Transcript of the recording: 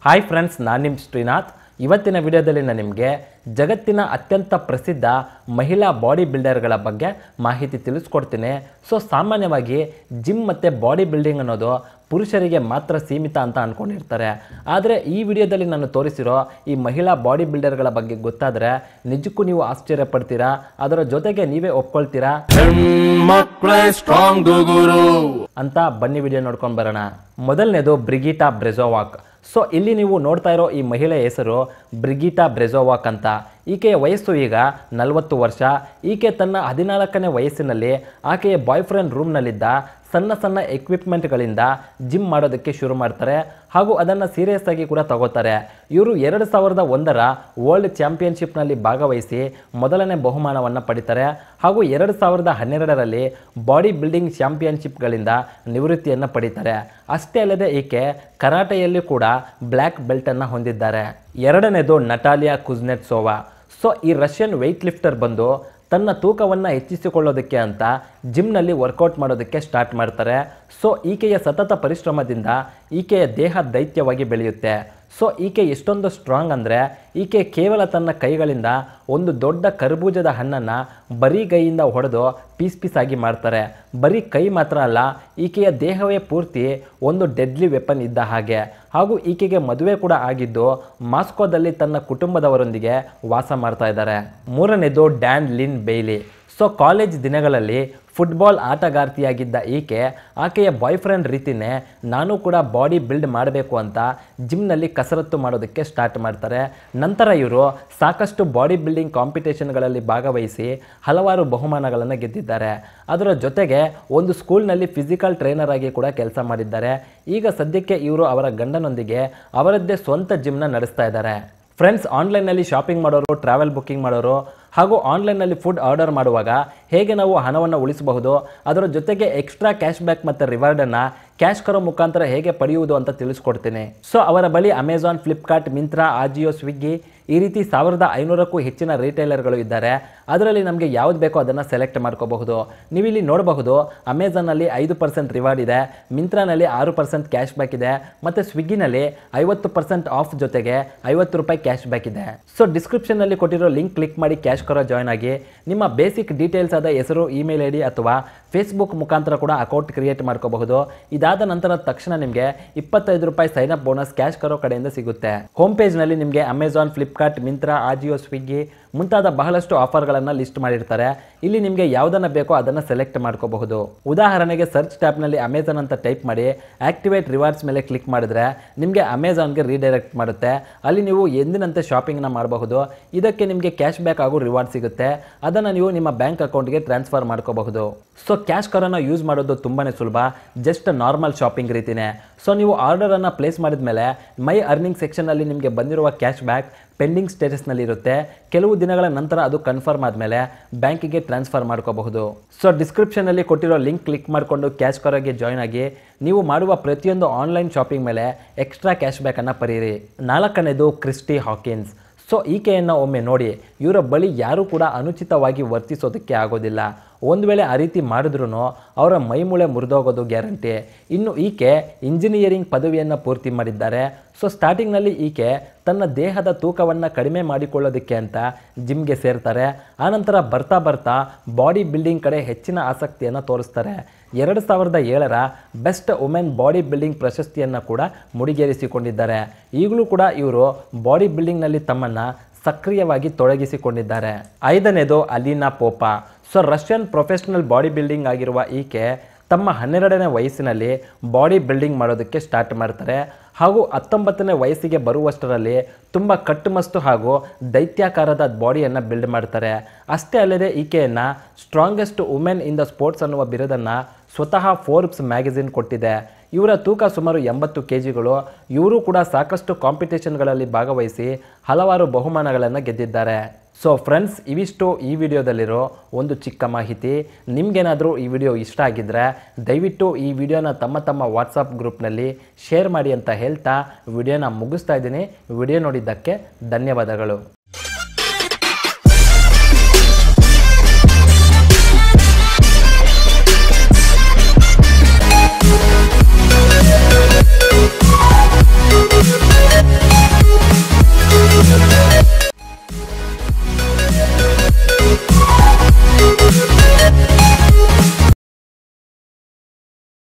hi friends ನಾನು ನಿಮ್ಮ ಶ್ರೀನಾಥ್ ಇವತ್ತಿನ ವಿಡಿಯೋದಲ್ಲಿ ನಾನು ನಿಮಗೆ ಜಗತ್ತಿನ ಅತ್ಯಂತ ಪ್ರಸಿದ್ಧ ಮಹಿಳಾ ಬಾಡಿ ಬಿಲ್ಡರ್ಗಳ ಬಗ್ಗೆ ಮಾಹಿತಿ ತಿಳಿಸ್ಕೊಡ್ತೀನಿ ಸೊ ಸಾಮಾನ್ಯವಾಗಿ ಜಿಮ್ ಮತ್ತು ಬಾಡಿ ಬಿಲ್ಡಿಂಗ್ ಅನ್ನೋದು ಪುರುಷರಿಗೆ ಮಾತ್ರ ಸೀಮಿತ ಅಂತ ಅಂದ್ಕೊಂಡಿರ್ತಾರೆ ಆದರೆ ಈ ವಿಡಿಯೋದಲ್ಲಿ ನಾನು ತೋರಿಸಿರೋ ಈ ಮಹಿಳಾ ಬಾಡಿ ಬಿಲ್ಡರ್ಗಳ ಬಗ್ಗೆ ಗೊತ್ತಾದರೆ ನಿಜಕ್ಕೂ ನೀವು ಆಶ್ಚರ್ಯ ಪಡ್ತೀರಾ ಅದರ ಜೊತೆಗೆ ನೀವೇ ಒಪ್ಕೊಳ್ತೀರಾ ಹೆಣ್ಮಕ್ಳೇ ಸ್ಟ್ರಾಂಗ್ ಗುರು ಅಂತ ಬನ್ನಿ ವಿಡಿಯೋ ನೋಡ್ಕೊಂಡು ಬರೋಣ ಮೊದಲನೇದು ಬ್ರಿಗಿಟಾ ಬ್ರೆಜೋವಾಕ್ ಸೊ ಇಲ್ಲಿ ನೀವು ನೋಡ್ತಾ ಇರೋ ಈ ಮಹಿಳೆ ಹೆಸರು ಬ್ರಿಗಿಟಾ ಬ್ರೆಜೋವಾಕ್ ಅಂತ ಈಕೆಯ ವಯಸ್ಸು ಈಗ ನಲವತ್ತು ವರ್ಷ ಈಕೆ ತನ್ನ ಹದಿನಾಲ್ಕನೇ ವಯಸ್ಸಿನಲ್ಲಿ ಆಕೆಯ ಬಾಯ್ ಫ್ರೆಂಡ್ ರೂಮ್ನಲ್ಲಿದ್ದ ಸಣ್ಣ ಸಣ್ಣ ಎಕ್ವಿಪ್ಮೆಂಟ್ಗಳಿಂದ ಜಿಮ್ ಮಾಡೋದಕ್ಕೆ ಶುರು ಮಾಡ್ತಾರೆ ಹಾಗೂ ಅದನ್ನು ಸೀರಿಯಸ್ ಆಗಿ ಕೂಡ ತಗೋತಾರೆ ಇವರು ಎರಡು ಸಾವಿರದ ಒಂದರ ವರ್ಲ್ಡ್ ಚಾಂಪಿಯನ್ಶಿಪ್ನಲ್ಲಿ ಭಾಗವಹಿಸಿ ಮೊದಲನೇ ಬಹುಮಾನವನ್ನು ಪಡಿತಾರೆ ಹಾಗೂ ಎರಡು ಸಾವಿರದ ಹನ್ನೆರಡರಲ್ಲಿ ಬಾಡಿ ಬಿಲ್ಡಿಂಗ್ ಚಾಂಪಿಯನ್ಶಿಪ್ಗಳಿಂದ ನಿವೃತ್ತಿಯನ್ನು ಪಡಿತಾರೆ ಅಷ್ಟೇ ಅಲ್ಲದೆ ಈಕೆ ಕರಾಟೆಯಲ್ಲಿ ಕೂಡ ಬ್ಲ್ಯಾಕ್ ಬೆಲ್ಟನ್ನು ಹೊಂದಿದ್ದಾರೆ ಎರಡನೇದು ನಟಾಲಿಯಾ ಕುಜ್ನೆಟ್ಸೋವಾ ಸೊ ಈ ರಷ್ಯನ್ ವೆಯ್ಟ್ ಲಿಫ್ಟರ್ ಬಂದು ತನ್ನ ತೂಕವನ್ನು ಹೆಚ್ಚಿಸಿಕೊಳ್ಳೋದಕ್ಕೆ ಅಂತ ಜಿಮ್ನಲ್ಲಿ ವರ್ಕೌಟ್ ಮಾಡೋದಕ್ಕೆ ಸ್ಟಾರ್ಟ್ ಮಾಡ್ತಾರೆ ಸೊ ಈಕೆಯ ಸತತ ಪರಿಶ್ರಮದಿಂದ ಈಕೆಯ ದೇಹ ದೈತ್ಯವಾಗಿ ಬೆಳೆಯುತ್ತೆ ಸೊ ಈಕೆ ಎಷ್ಟೊಂದು ಸ್ಟ್ರಾಂಗ್ ಅಂದರೆ ಈಕೆ ಕೇವಲ ತನ್ನ ಕೈಗಳಿಂದ ಒಂದು ದೊಡ್ಡ ಕರ್ಬೂಜದ ಹಣ್ಣನ್ನು ಬರೀ ಕೈಯಿಂದ ಹೊಡೆದು ಪೀಸ್ ಪೀಸ್ ಆಗಿ ಮಾಡ್ತಾರೆ ಬರೀ ಕೈ ಮಾತ್ರ ಅಲ್ಲ ಈಕೆಯ ದೇಹವೇ ಪೂರ್ತಿ ಒಂದು ಡೆಡ್ಲಿ ವೆಪನ್ ಇದ್ದ ಹಾಗೆ ಹಾಗೂ ಈಕೆಗೆ ಮದುವೆ ಕೂಡ ಆಗಿದ್ದು ಮಾಸ್ಕೋದಲ್ಲಿ ತನ್ನ ಕುಟುಂಬದವರೊಂದಿಗೆ ವಾಸ ಮಾಡ್ತಾ ಇದ್ದಾರೆ ಮೂರನೇದು Dan Lin Bailey so college ದಿನಗಳಲ್ಲಿ ಫುಟ್ಬಾಲ್ ಆಟಗಾರ್ತಿಯಾಗಿದ್ದ ಈಕೆ ಆಕೆಯ ಬಾಯ್ ಫ್ರೆಂಡ್ ರೀತಿನೇ ನಾನು ಕೂಡ ಬಾಡಿ ಬಿಲ್ಡ್ ಮಾಡಬೇಕು ಅಂತ ಜಿಮ್ನಲ್ಲಿ ಕಸರತ್ತು ಮಾಡೋದಕ್ಕೆ ಸ್ಟಾರ್ಟ್ ಮಾಡ್ತಾರೆ ನಂತರ ಇವರು ಸಾಕಷ್ಟು ಬಾಡಿ ಬಿಲ್ಡಿಂಗ್ ಕಾಂಪಿಟೇಷನ್ಗಳಲ್ಲಿ ಭಾಗವಹಿಸಿ ಹಲವಾರು ಬಹುಮಾನಗಳನ್ನು ಗೆದ್ದಿದ್ದಾರೆ ಅದರ ಜೊತೆಗೆ ಒಂದು ಸ್ಕೂಲ್ನಲ್ಲಿ ಫಿಸಿಕಲ್ ಟ್ರೈನರ್ ಆಗಿ ಕೂಡ ಕೆಲಸ ಮಾಡಿದ್ದಾರೆ ಈಗ ಸದ್ಯಕ್ಕೆ ಇವರು ಅವರ ಗಂಡನೊಂದಿಗೆ ಅವರದ್ದೇ ಸ್ವಂತ ಜಿಮ್ನ ನಡೆಸ್ತಾ ಇದ್ದಾರೆ ಫ್ರೆಂಡ್ಸ್ ಆನ್ಲೈನಲ್ಲಿ ಶಾಪಿಂಗ್ ಮಾಡೋರು ಟ್ರಾವೆಲ್ ಬುಕ್ಕಿಂಗ್ ಮಾಡೋರು ಹಾಗೂ ಆನ್ಲೈನಲ್ಲಿ ಫುಡ್ ಆರ್ಡರ್ ಮಾಡುವಾಗ ಹೇಗೆ ನಾವು ಹಣವನ್ನು ಉಳಿಸಬಹುದು ಅದರ ಜೊತೆಗೆ ಎಕ್ಸ್ಟ್ರಾ ಕ್ಯಾಶ್ ಬ್ಯಾಕ್ ಮತ್ತು ರಿವಾರ್ಡನ್ನು ಕ್ಯಾಶ್ ಕರೋ ಮುಖಾಂತರ ಹೇಗೆ ಪಡೆಯುವುದು ಅಂತ ತಿಳಿಸ್ಕೊಡ್ತೀನಿ ಸೊ ಅವರ ಬಳಿ ಅಮೆಝಾನ್ ಫ್ಲಿಪ್ಕಾರ್ಟ್ ಮಿಂತ್ರಾ ಆಜಿಯೋ ಸ್ವಿಗ್ಗಿ ಈ ರೀತಿ ಸಾವಿರದ ಐನೂರಕ್ಕೂ ಹೆಚ್ಚಿನ ರಿಟೈಲರ್ಗಳು ಇದ್ದಾರೆ ಅದರಲ್ಲಿ ನಮಗೆ ಯಾವ್ದು ಬೇಕೋ ಅದನ್ನು ಸೆಲೆಕ್ಟ್ ಮಾಡ್ಕೋಬಹುದು ನೀವಿಲ್ಲಿ ನೋಡಬಹುದು ಅಮೆಝಾನಲ್ಲಿ ಐದು ಪರ್ಸೆಂಟ್ ರಿವಾರ್ಡ್ ಇದೆ ಮಿಂತ್ರಾನಲ್ಲಿ ಆರು ಪರ್ಸೆಂಟ್ ಕ್ಯಾಶ್ ಬ್ಯಾಕ್ ಇದೆ ಮತ್ತು ಸ್ವಿಗ್ಗಿನಲ್ಲಿ ಐವತ್ತು ಪರ್ಸೆಂಟ್ ಆಫ್ ಜೊತೆಗೆ ಐವತ್ತು ರೂಪಾಯಿ ಕ್ಯಾಶ್ ಬ್ಯಾಕ್ ಇದೆ ಸೊ ಡಿಸ್ಕ್ರಿಪ್ಷನ್ನಲ್ಲಿ ಕೊಟ್ಟಿರೋ ಲಿಂಕ್ ಕ್ಲಿಕ್ ಮಾಡಿ ಕ್ಯಾಶ್ ಕರೋ ಜಾಯ್ನ್ ಆಗಿ ನಿಮ್ಮ ಬೇಸಿಕ್ ಡೀಟೇಲ್ಸ್ ಆದ ಹೆಸರು ಇಮೇಲ್ ಐ ಡಿ ಅಥವಾ ಫೇಸ್ಬುಕ್ ಮುಖಾಂತರ ಕೂಡ ಅಕೌಂಟ್ ಕ್ರಿಯೇಟ್ ಮಾಡ್ಕೋಬಹುದು ಇದಾದ ನಂತರ ತಕ್ಷಣ ನಿಮಗೆ ಇಪ್ಪತ್ತೈದು ರೂಪಾಯಿ sign up bonus CashKaro ಕಡೆಯಿಂದ ಸಿಗುತ್ತೆ ಹೋಮ್ ಪೇಜ್ನಲ್ಲಿ ನಿಮಗೆ ಅಮೆಝಾನ್ ಫ್ಲಿಪ್ಕಾರ್ಟ್ ಮಿಂತ್ರಾ ಆಜಿಯೋ ಸ್ವಿಗ್ಗಿ ಮುಂತಾದ ಬಹಳಷ್ಟು ಆಫರ್ಗಳನ್ನು ಲಿಸ್ಟ್ ಮಾಡಿರ್ತಾರೆ ಇಲ್ಲಿ ನಿಮಗೆ ಯಾವುದನ್ನು ಬೇಕೋ ಅದನ್ನು ಸೆಲೆಕ್ಟ್ ಮಾಡ್ಕೋಬಹುದು ಉದಾಹರಣೆಗೆ ಸರ್ಚ್ ಟ್ಯಾಬ್ನಲ್ಲಿ ಅಮೆಝಾನ್ ಅಂತ ಟೈಪ್ ಮಾಡಿ ಆಕ್ಟಿವೇಟ್ ರಿವಾರ್ಡ್ಸ್ ಮೇಲೆ ಕ್ಲಿಕ್ ಮಾಡಿದ್ರೆ ನಿಮಗೆ ಅಮೆಝಾನ್ಗೆ ರೀಡೈರೆಕ್ಟ್ ಮಾಡುತ್ತೆ ಅಲ್ಲಿ ನೀವು ಎಂದಿನಂತೆ ಶಾಪಿಂಗ್ನ ಮಾಡಬಹುದು ಇದಕ್ಕೆ ನಿಮಗೆ ಕ್ಯಾಶ್ ಬ್ಯಾಕ್ ಹಾಗೂ ರಿವಾರ್ಡ್ ಸಿಗುತ್ತೆ ಅದನ್ನು ನೀವು ನಿಮ್ಮ ಬ್ಯಾಂಕ್ ಅಕೌಂಟ್ಗೆ ಟ್ರಾನ್ಸ್ಫರ್ ಮಾಡ್ಕೋಬಹುದು ಸೊ ಕ್ಯಾಶ್ ಕರೋನ ಯೂಸ್ ಮಾಡೋದು ತುಂಬಾ ಸುಲಭ ಜಸ್ಟ್ ನಾರ್ಮಲ್ ಶಾಪಿಂಗ್ ರೀತಿನೇ ಸೊ ನೀವು ಆರ್ಡರನ್ನು ಪ್ಲೇಸ್ ಮಾಡಿದ ಮೇಲೆ ಮೈ ಅರ್ನಿಂಗ್ ಸೆಕ್ಷನಲ್ಲಿ ನಿಮಗೆ ಬಂದಿರುವ ಕ್ಯಾಶ್ ಬ್ಯಾಕ್ ಪೆಂಡಿಂಗ್ ಸ್ಟೇಟಸ್ನಲ್ಲಿ ಇರುತ್ತೆ ಕೆಲವು ದಿನಗಳ ನಂತರ ಅದು ಕನ್ಫರ್ಮ್ ಆದಮೇಲೆ ಬ್ಯಾಂಕಿಗೆ ಟ್ರಾನ್ಸ್ಫರ್ ಮಾಡ್ಕೋಬಹುದು ಸೊ ಡಿಸ್ಕ್ರಿಪ್ಷನಲ್ಲಿ ಕೊಟ್ಟಿರೋ ಲಿಂಕ್ ಕ್ಲಿಕ್ ಮಾಡಿಕೊಂಡು ಕ್ಯಾಶ್ ಕರೋಗೆ ಜಾಯ್ನ್ ಆಗಿ ನೀವು ಮಾಡುವ ಪ್ರತಿಯೊಂದು ಆನ್ಲೈನ್ ಶಾಪಿಂಗ್ ಮೇಲೆ ಎಕ್ಸ್ಟ್ರಾ ಕ್ಯಾಶ್ ಬ್ಯಾಕನ್ನು ಪರೀರಿ ನಾಲ್ಕನೇದು ಕ್ರಿಸ್ಟಿ ಹಾಕಿನ್ಸ್ ಸೊ ಈಕೆಯನ್ನು ಒಮ್ಮೆ ನೋಡಿ ಇವರ ಬಳಿ ಯಾರೂ ಕೂಡ ಅನುಚಿತವಾಗಿ ವರ್ತಿಸೋದಕ್ಕೆ ಆಗೋದಿಲ್ಲ ಒಂದು ವೇಳೆ ಆ ರೀತಿ ಮಾಡಿದ್ರೂ ಅವರ ಮೈಮೂಳೆ ಮುರಿದೋಗೋದು ಗ್ಯಾರಂಟಿ ಇನ್ನು ಈಕೆ ಇಂಜಿನಿಯರಿಂಗ್ ಪದವಿಯನ್ನು ಪೂರ್ತಿ ಮಾಡಿದ್ದಾರೆ ಸೊ ಸ್ಟಾರ್ಟಿಂಗ್ನಲ್ಲಿ ಈಕೆ ತನ್ನ ದೇಹದ ತೂಕವನ್ನು ಕಡಿಮೆ ಮಾಡಿಕೊಳ್ಳೋದಕ್ಕೆ ಅಂತ ಜಿಮ್ಗೆ ಸೇರ್ತಾರೆ ಆನಂತರ ಬರ್ತಾ ಬರ್ತಾ ಬಾಡಿ ಬಿಲ್ಡಿಂಗ್ ಕಡೆ ಹೆಚ್ಚಿನ ಆಸಕ್ತಿಯನ್ನು ತೋರಿಸ್ತಾರೆ ಎರಡು ಸಾವಿರದ ಏಳರ ಬೆಸ್ಟ್ ವುಮೆನ್ ಬಾಡಿ ಬಿಲ್ಡಿಂಗ್ ಪ್ರಶಸ್ತಿಯನ್ನು ಕೂಡ ಮುಡಿಗೇರಿಸಿಕೊಂಡಿದ್ದಾರೆ ಈಗಲೂ ಕೂಡ ಇವರು ಬಾಡಿ ಬಿಲ್ಡಿಂಗ್ನಲ್ಲಿ ತಮ್ಮನ್ನು ಸಕ್ರಿಯವಾಗಿ ತೊಡಗಿಸಿಕೊಂಡಿದ್ದಾರೆ ಐದನೇದು Alina Popa so Russian professional body building ಆಗಿರುವ ಈಕೆ ತಮ್ಮ ಹನ್ನೆರಡನೇ ವಯಸ್ಸಿನಲ್ಲಿ ಬಾಡಿ ಬಿಲ್ಡಿಂಗ್ ಮಾಡೋದಕ್ಕೆ ಸ್ಟಾರ್ಟ್ ಮಾಡ್ತಾರೆ ಹಾಗೂ ಹತ್ತೊಂಬತ್ತನೇ ವಯಸ್ಸಿಗೆ ಬರುವಷ್ಟರಲ್ಲಿ ತುಂಬ ಕಟ್ಟುಮಸ್ತು ಹಾಗೂ ದೈತ್ಯಾಕಾರದ ಬಾಡಿಯನ್ನು ಬಿಲ್ಡ್ ಮಾಡ್ತಾರೆ ಅಷ್ಟೇ ಅಲ್ಲದೆ ಈಕೆಯನ್ನು strongest women in the sports ಅನ್ನುವ ಬಿರುದನ್ನು ಸ್ವತಃ ಫೋರ್ಬ್ಸ್ ಮ್ಯಾಗಝಿನ್ ಕೊಟ್ಟಿದೆ ಇವರ ತೂಕ ಸುಮಾರು ಎಂಬತ್ತು ಕೆ ಜಿಗಳು ಇವರು ಕೂಡ ಸಾಕಷ್ಟು ಕಾಂಪಿಟೇಷನ್ಗಳಲ್ಲಿ ಭಾಗವಹಿಸಿ ಹಲವಾರು ಬಹುಮಾನಗಳನ್ನು ಗೆದ್ದಿದ್ದಾರೆ ಸೊ ಫ್ರೆಂಡ್ಸ್ ಇವಿಷ್ಟು ಈ ವಿಡಿಯೋದಲ್ಲಿರೋ ಒಂದು ಚಿಕ್ಕ ಮಾಹಿತಿ ನಿಮಗೇನಾದರೂ ಈ ವಿಡಿಯೋ ಇಷ್ಟ ಆಗಿದ್ದರೆ ದಯವಿಟ್ಟು ಈ ವಿಡಿಯೋನ ತಮ್ಮ ತಮ್ಮ ವಾಟ್ಸಪ್ ಗ್ರೂಪ್ನಲ್ಲಿ ಶೇರ್ ಮಾಡಿ ಅಂತ ಹೇಳ್ತಾ ವಿಡಿಯೋನ ಮುಗಿಸ್ತಾ ಇದ್ದೀನಿ ವಿಡಿಯೋ ನೋಡಿದ್ದಕ್ಕೆ ಧನ್ಯವಾದಗಳು